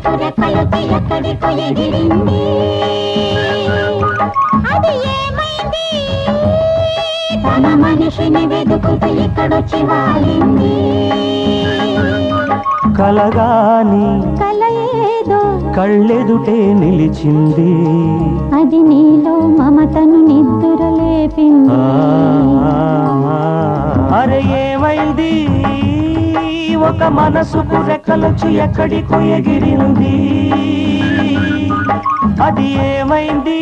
మనసుకు రెక్కలొచ్చి ఎక్కడికో ఎగిరింది అది ఏమైంది తన మనిషిని వెతుకుతూ ఇక్కడొచ్చి వాలింది కలగాని కల ఏదో కళ్ళెదుటే నిలిచింది అది నీలో మమతను నిద్ర లేపింది ఆ, అరే ఏమైంది ఒక మనసుకు రెక్కలొచ్చి ఎక్కడికో ఎగిరింది అది ఏమైంది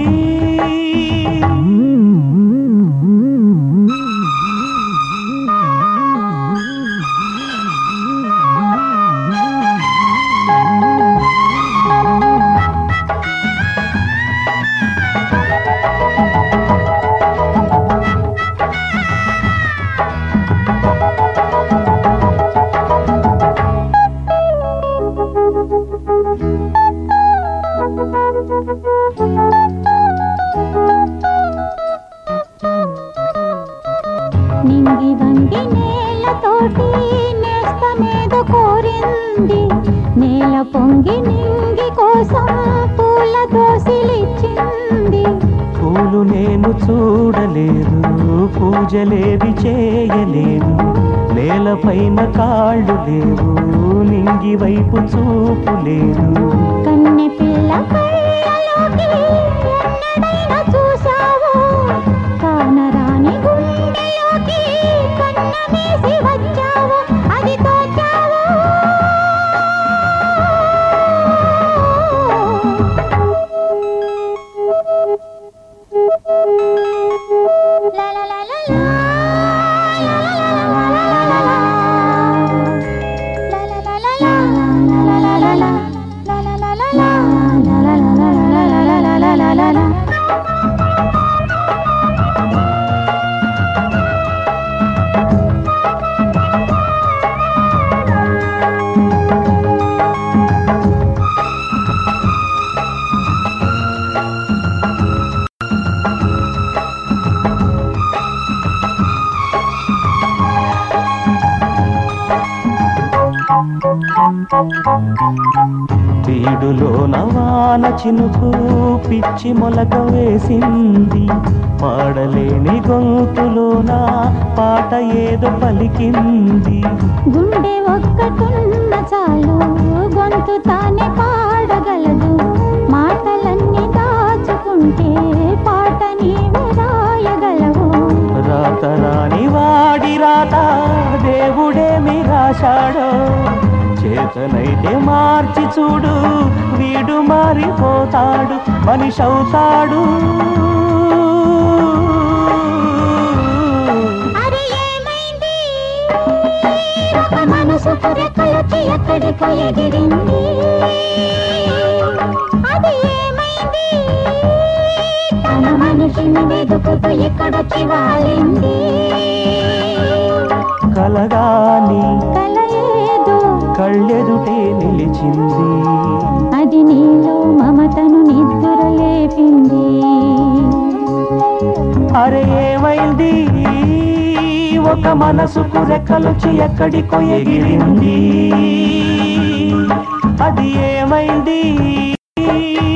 నింగి వంగి నేలతోటి నేస్తమేద కోరింది నేల పొంగి నింగి కోసం పూల దోసిలిచ్చింది పూలు నేను చూడలేదు పూజలేవి చేయలేను నేలపైన కాళ్ళు లేవు నింగి వైపు చూపు లేదు కన్నె పిల్ల కళ్ళలోకి ఎన్నడైనా చూశావు కానరాని గుండెలోకి కన్న వేసి వచ్చావు అది తోచావు లా లా లా లా లా, లా లా లా లా లా లా లా లా. తీడులో నవాన చినుకు పిచ్చి మొలక వేసింది పాడలేని గొంతులోన పాట ఏదో పలికింది గుండె ఒక్కటున్న చాలు గొంతు తానే పాడగలదు మాటలన్నీ దాచుకుంటే పాట నీవే రాయగలవు రాత రాని వాడి రాత దేవుడేమి రాశాడో చేతనైతే మార్చి చూడు వీడు మారిపోతాడు మనిషి అవుతాడు అది ఏమైంది ఒక మనసుకు రెక్కలొచ్చి ఎక్కడికో ఎగిరింది అది ఏమైంది తన మనిషిని వెతుకుతూ ఇక్కడొచ్చి వాలింది కలగాని కల ఏదో కళ్ళెదుటే నిలిచింది అది నీలో మమతను నిద్ర లేపింది అరే ఏమైంది ఒక మనసుకు రెక్కలొచ్చి ఎక్కడికో ఎగిరింది అది ఏమైంది